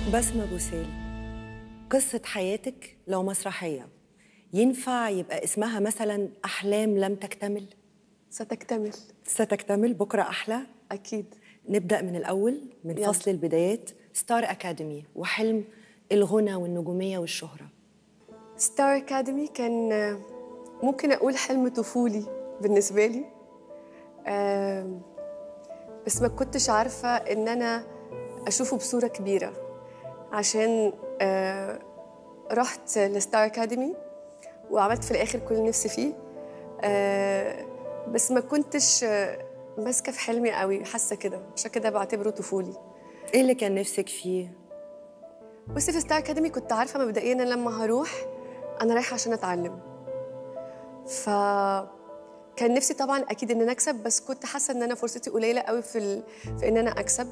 بسمة بوسيل قصة حياتك لو مسرحية ينفع يبقى اسمها مثلا أحلام لم تكتمل ستكتمل ستكتمل بكرة أحلى أكيد نبدأ من الأول من يلا. فصل البدايات ستار أكاديمي وحلم الغنى والنجومية والشهرة ستار أكاديمي كان آه، ممكن أقول حلم طفولي بالنسبة لي آم، بس ما كنتش عارفة إن أنا أشوفه بصورة كبيرة عشان آه، رحت لستار أكاديمي وعملت في الآخر كل اللي نفسي فيه آه، بس ما كنتش آه، ماسكة في حلمي قوي حاسة كده عشان كده بعتبره طفولي إيه اللي كان نفسك فيه؟ بصي في ستار اكاديمي كنت عارفه مبدئيا ان لما هروح انا رايحه عشان اتعلم ف كان نفسي طبعا اكيد ان انا اكسب بس كنت حاسه ان انا فرصتي قليله قوي في ال... في ان انا اكسب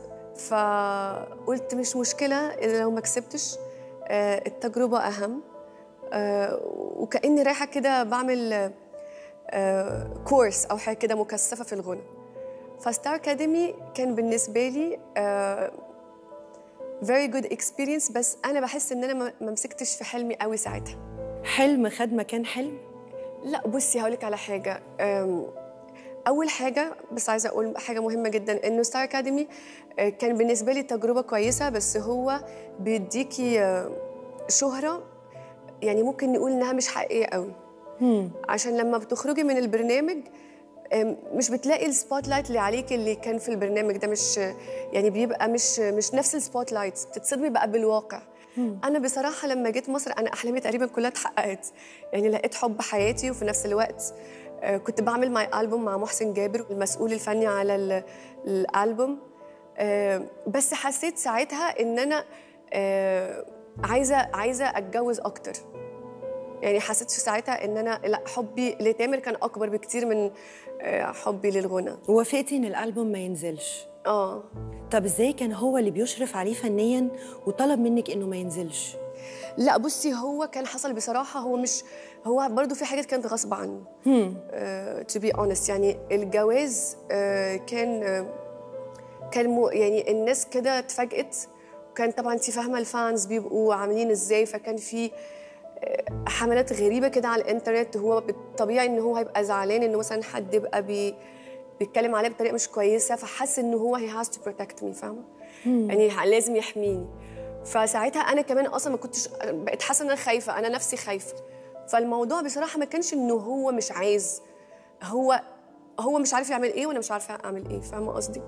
فقلت مش مشكله لو ما كسبتش آه، التجربه اهم آه، وكاني رايحه كده بعمل آه، كورس او حاجه كده مكثفه في الغنى فستار اكاديمي كان بالنسبه لي آه، very good experience بس انا بحس ان انا ما ما مسكتش في حلمي قوي ساعتها حلم خد مكان حلم؟ لا بصي هقولك على حاجه أم، اول حاجه بس عايزه اقول حاجه مهمه جدا انه ستار اكاديمي كان بالنسبه لي تجربه كويسه بس هو بيديكي آه، شهره يعني ممكن نقول انها مش حقيقيه قوي عشان لما بتخرجي من البرنامج أم، مش بتلاقي السبوت لايت اللي عليك اللي كان في البرنامج ده مش يعني بيبقى مش مش نفس السبوت لايت بتتصدمي بقى بالواقع انا بصراحه لما جيت مصر انا احلامي تقريبا كلها اتحققت يعني لقيت حب حياتي وفي نفس الوقت آه، كنت بعمل ماي البوم مع محسن جابر المسؤول الفني على ال- الالبوم آه، بس حسيت ساعتها ان انا آه، عايزه عايزه اتجوز اكتر يعني حسيت في ساعتها ان انا لا حبي لتامر كان اكبر بكتير من آه، حبي للغنى وافقتي إن الألبوم ما ينزلش اه طب إزاي كان هو اللي بيشرف عليه فنيا وطلب منك إنه ما ينزلش؟ لا بصي هو كان حصل بصراحه هو مش هو برضو في حاجات كانت غصب عنه تو بي اونست يعني الجواز آه، كان آه، كان مو يعني الناس كده اتفاجئت وكان طبعا انت فاهمه الفانز بيبقوا عاملين ازاي فكان في آه، حملات غريبه كده على الانترنت هو بالطبيعي ان هو هيبقى زعلان انه مثلا حد يبقى بي بيتكلم عليه بطريقه مش كويسه فحس انه هو هي هاز تو بروتكت مي فاهمه يعني لازم يحميني فساعتها انا كمان اصلا ما كنتش بقيت حاسه ان انا خايفه انا نفسي خايفه فالموضوع بصراحه ما كانش انه هو مش عايز هو هو مش عارف يعمل ايه وانا مش عارفه اعمل ايه فاهمه قصدي